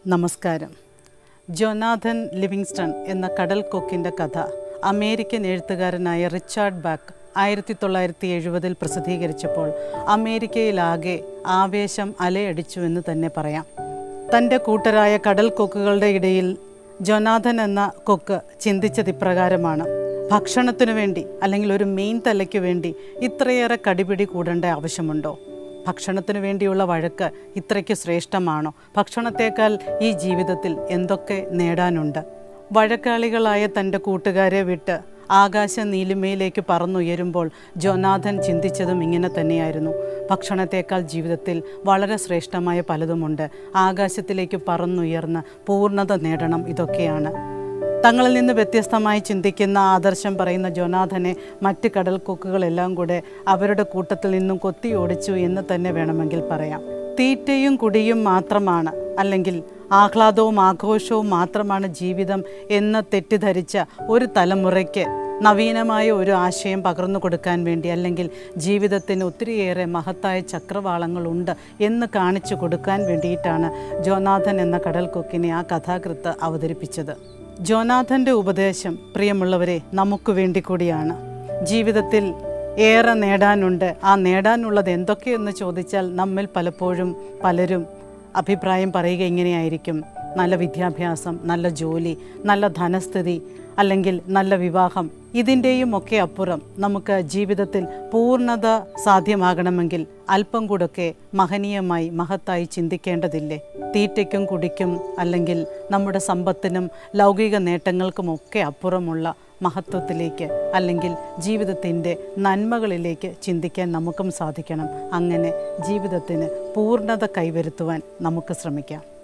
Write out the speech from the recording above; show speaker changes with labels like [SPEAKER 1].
[SPEAKER 1] നമസ്കാരം Jonathan Livingstone എന്ന കടൽ കൊക്കിൻ്റെ കഥ അമേരിക്കൻ എഴുത്തുകാരനായ റിച്ചാർഡ് ബാക്ക് ആയിരത്തി തൊള്ളായിരത്തി എഴുപതിൽ പ്രസിദ്ധീകരിച്ചപ്പോൾ അമേരിക്കയിലാകെ ആവേശം അലയടിച്ചു എന്ന് തന്നെ പറയാം തൻ്റെ കൂട്ടരായ കടൽ കൊക്കുകളുടെ ഇടയിൽ ജൊനാഥൻ എന്ന കൊക്ക് ചിന്തിച്ചത് ഇപ്രകാരമാണ് ഭക്ഷണത്തിനു വേണ്ടി അല്ലെങ്കിൽ ഒരു മെയിൻ തലയ്ക്ക് വേണ്ടി ഇത്രയേറെ കടിപിടി കൂടേണ്ട ആവശ്യമുണ്ടോ ഭക്ഷണത്തിനു വേണ്ടിയുള്ള വഴക്ക് ഇത്രയ്ക്ക് ശ്രേഷ്ഠമാണോ ഭക്ഷണത്തേക്കാൾ ഈ ജീവിതത്തിൽ എന്തൊക്കെ നേടാനുണ്ട് വഴക്കാളികളായ തൻ്റെ കൂട്ടുകാരെ വിട്ട് ആകാശ നീലിമയിലേക്ക് പറന്നുയരുമ്പോൾ ജോനാഥൻ ചിന്തിച്ചതും ഇങ്ങനെ തന്നെയായിരുന്നു ഭക്ഷണത്തേക്കാൾ ജീവിതത്തിൽ വളരെ ശ്രേഷ്ഠമായ പലതുമുണ്ട് ആകാശത്തിലേക്ക് പറന്നുയർന്ന് പൂർണ്ണത നേടണം ഇതൊക്കെയാണ് തങ്ങളിൽ നിന്ന് വ്യത്യസ്തമായി ചിന്തിക്കുന്ന ആദർശം പറയുന്ന ജോനാഥനെ മറ്റ് കടൽക്കൊക്കുകളെല്ലാം കൂടെ അവരുടെ കൂട്ടത്തിൽ നിന്നും കൊത്തി ഓടിച്ചു എന്ന് തന്നെ വേണമെങ്കിൽ പറയാം തീറ്റയും കുടിയും മാത്രമാണ് അല്ലെങ്കിൽ ആഹ്ലാദവും ആഘോഷവും മാത്രമാണ് ജീവിതം എന്ന് തെറ്റിദ്ധരിച്ച ഒരു തലമുറയ്ക്ക് നവീനമായ ഒരു ആശയം പകർന്നു കൊടുക്കാൻ വേണ്ടി അല്ലെങ്കിൽ ജീവിതത്തിന് ഒത്തിരിയേറെ മഹത്തായ ചക്രവാളങ്ങളുണ്ട് എന്ന് കാണിച്ചു കൊടുക്കാൻ വേണ്ടിയിട്ടാണ് ജോനാഥൻ എന്ന കടൽക്കൊക്കിനെ ആ കഥാകൃത്ത് അവതരിപ്പിച്ചത് ജോനാഥൻ്റെ ഉപദേശം പ്രിയമുള്ളവരെ നമുക്ക് വേണ്ടി കൂടിയാണ് ജീവിതത്തിൽ ഏറെ നേടാനുണ്ട് ആ നേടാനുള്ളത് എന്തൊക്കെയെന്ന് ചോദിച്ചാൽ നമ്മിൽ പലപ്പോഴും പലരും അഭിപ്രായം പറയുക ഇങ്ങനെയായിരിക്കും നല്ല വിദ്യാഭ്യാസം നല്ല ജോലി നല്ല ധനസ്ഥിതി അല്ലെങ്കിൽ നല്ല വിവാഹം ഇതിൻ്റെയും ഒക്കെ അപ്പുറം നമുക്ക് ജീവിതത്തിൽ പൂർണ്ണത സാധ്യമാകണമെങ്കിൽ അല്പം കൂടൊക്കെ മഹനീയമായി മഹത്തായി ചിന്തിക്കേണ്ടതില്ലേ തീറ്റയ്ക്കും കുടിക്കും അല്ലെങ്കിൽ നമ്മുടെ സമ്പത്തിനും ലൗകിക നേട്ടങ്ങൾക്കുമൊക്കെ അപ്പുറമുള്ള മഹത്വത്തിലേക്ക് അല്ലെങ്കിൽ ജീവിതത്തിൻ്റെ നന്മകളിലേക്ക് ചിന്തിക്കാൻ നമുക്കും സാധിക്കണം അങ്ങനെ ജീവിതത്തിന് പൂർണ്ണത കൈവരുത്തുവാൻ നമുക്ക് ശ്രമിക്കാം